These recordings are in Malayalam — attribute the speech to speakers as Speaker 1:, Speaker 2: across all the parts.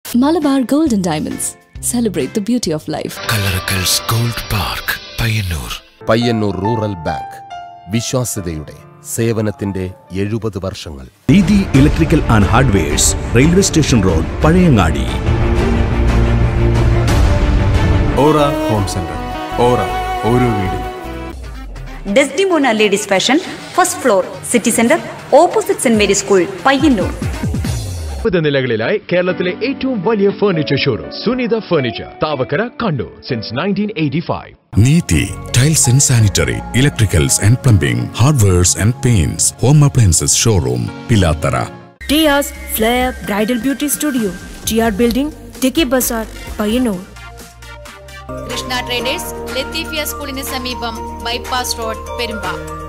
Speaker 1: Malabar Gold and Diamonds. Celebrate the beauty of life.
Speaker 2: Kallarakkals gold park Payyanur
Speaker 3: Payyanur rural bank വിശ്വാസ്യതയുടെ സേവനത്തിന്റെ എഴുപത് വർഷങ്ങൾ
Speaker 4: Didi electrical and hardwares railway station road Pazhayangadi
Speaker 5: aura home centre aura ഓരോ വീടും
Speaker 6: Desdemona ladies fashion first floor city centre opposite saint Mary school Payyanur
Speaker 7: മുപ്പത് നിലകളിലായി കേരളത്തിലെ ഏറ്റവും വലിയ furniture showroom Sunitha furniture Thavakkara Kannur since nineteen eighty five
Speaker 8: Neethi tiles and sanitary electricals and plumbing hardwares and paints home appliances showroom Pilathara
Speaker 9: Tia's Flair Bridal Beauty Studio, TR Building, Tiki Bazaar, Payanur.
Speaker 10: Krishna traders Latheefia സ്കൂളിന് സമീപം bypass road Perumba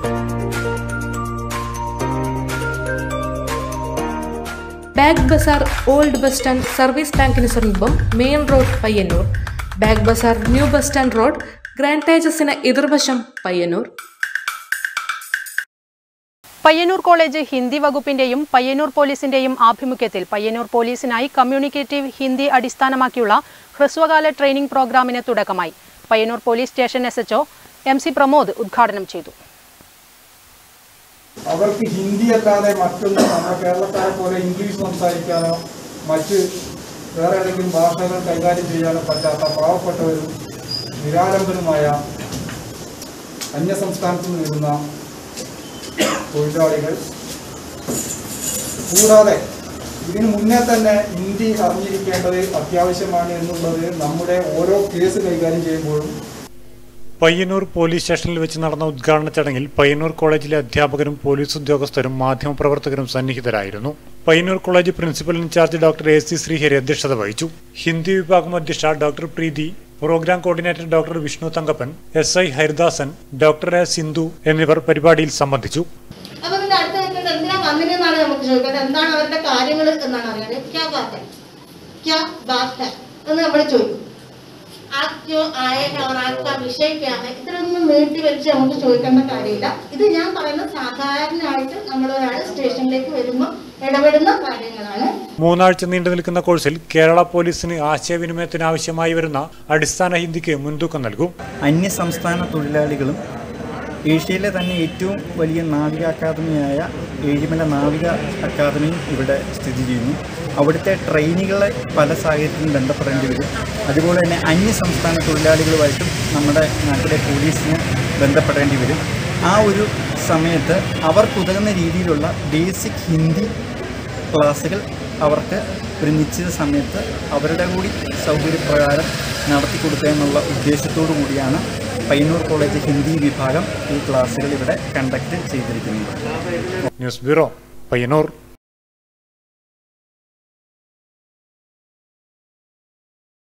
Speaker 11: bag bazaar old bus stand service ബാങ്കിന് സമീപം main road Payyanur bag bazaar new bus stand road grand തേജസിന് എതിർവശം പയ്യന്നൂർ
Speaker 12: പയ്യന്നൂർ കോളേജ് ഹിന്ദി വകുപ്പിന്റെയും പയ്യന്നൂർ പോലീസിന്റെയും ആഭിമുഖ്യത്തിൽ പയ്യന്നൂർ പോലീസിനായി കമ്മ്യൂണിക്കേറ്റീവ് ഹിന്ദി അടിസ്ഥാനമാക്കിയുള്ള ഹ്രസ്വകാല ട്രെയിനിംഗ് പ്രോഗ്രാമിന് തുടക്കമായി Payyanur police station S HO M C Pramod ഉദ്ഘാടനം ചെയ്തു
Speaker 13: അവർക്ക് ഹിന്ദി അല്ലാതെ മറ്റൊന്നും നമ്മുടെ കേരളക്കാരെ പോലെ ഇംഗ്ലീഷ് സംസാരിക്കാനോ മറ്റ് വേറെ ഏതെങ്കിലും ഭാഷകൾ കൈകാര്യം ചെയ്യാനോ പറ്റാത്ത പാവപ്പെട്ടവരും നിരാലംബരുമായ അന്യസംസ്ഥാനത്ത് നിന്ന് വരുന്ന തൊഴിലാളികൾ കൂടാതെ ഇതിനു മുന്നേ തന്നെ ഹിന്ദി അറിഞ്ഞിരിക്കേണ്ടത് അത്യാവശ്യമാണ് എന്നുള്ളത് നമ്മുടെ ഓരോ കേസ് കൈകാര്യം ചെയ്യുമ്പോഴും
Speaker 14: പയ്യന്നൂർ പോലീസ് സ്റ്റേഷനിൽ വെച്ച് നടന്ന ഉദ്ഘാടന ചടങ്ങിൽ പയ്യന്നൂർ കോളേജിലെ അധ്യാപകരും പോലീസ് ഉദ്യോഗസ്ഥരും മാധ്യമപ്രവർത്തകരും സന്നിഹിതരായിരുന്നു Payyanur college principal in charge doctor A C Srihari അധ്യക്ഷത വഹിച്ചു ഹിന്ദി വിഭാഗം അധ്യക്ഷ doctor Preethi programme coordinator doctor Vishnu Thankappan S I Haridasan doctor A Sindhu എന്നിവർ പരിപാടിയിൽ സംബന്ധിച്ചു
Speaker 15: അപ്പൊ പിന്നെ അടുത്ത നിൽക്കുന്നത് എന്തിനാ വന്നിനെന്നാണ് നമുക്ക് ചോദിക്കുന്നത് എന്താണ് അവരുടെ കാര്യങ്ങൾ എന്നാണ് അറിയാൻ ക്യാ ബാത്ത് ഹൈ ക്യാ ബാത്ത് ഹൈ എന്ന് നമ്മൾ ചോദിക്കും आप क्यों आए हैं और आपका विषय क्या है ഇത്രയൊന്നും നീട്ടി വെച്ച് നമുക്ക് ചോദിക്കേണ്ട കാര്യമില്ല ഇത് ഞാൻ പറയുന്ന സാധാരണയായിട്ട് നമ്മൾ ഒരാൾ സ്റ്റേഷനിലേക്ക് വരുമ്പോൾ ഇടപെടുന്ന കാര്യങ്ങളാണ്
Speaker 14: മൂന്നാഴ്ച നീണ്ടു നിൽക്കുന്ന കോഴ്സിൽ കേരള പോലീസിന് ആശയവിനിമയത്തിന് ആവശ്യമായി വരുന്ന അടിസ്ഥാന ഹിന്ദിക്ക് മുൻതൂക്കം നൽകും
Speaker 16: അന്യസംസ്ഥാന തൊഴിലാളികളും ഏഷ്യയിലെ തന്നെ ഏറ്റവും വലിയ നാവിക അക്കാദമിയായ ഏഴിമല നാവിക അക്കാദമിയും ഇവിടെ സ്ഥിതി ചെയ്യുന്നു അവിടുത്തെ ട്രെയിനികളെ പല സാഹചര്യത്തിലും ബന്ധപ്പെടേണ്ടി വരും അതുപോലെ തന്നെ അന്യസംസ്ഥാന തൊഴിലാളികളുമായിട്ടും നമ്മുടെ നാട്ടിലെ പോലീസിന് ബന്ധപ്പെടേണ്ടി വരും ആ ഒരു സമയത്ത് അവർക്കുതകുന്ന രീതിയിലുള്ള ബേസിക് ഹിന്ദി ക്ലാസ്സുകൾ അവർക്ക് ഒരു നിശ്ചിത സമയത്ത് അവരുടെ കൂടി സൗകര്യപ്രകാരം നടത്തി കൊടുക്കുക എന്നുള്ള ഉദ്ദേശത്തോടു കൂടിയാണ് പയ്യന്നൂർ കോളേജ് ഹിന്ദി വിഭാഗം ഈ ക്ലാസ്സുകൾ ഇവിടെ കണ്ടക്ട് ചെയ്തിരിക്കുന്നത്
Speaker 14: ന്യൂസ് ബ്യൂറോ പയ്യന്നൂർ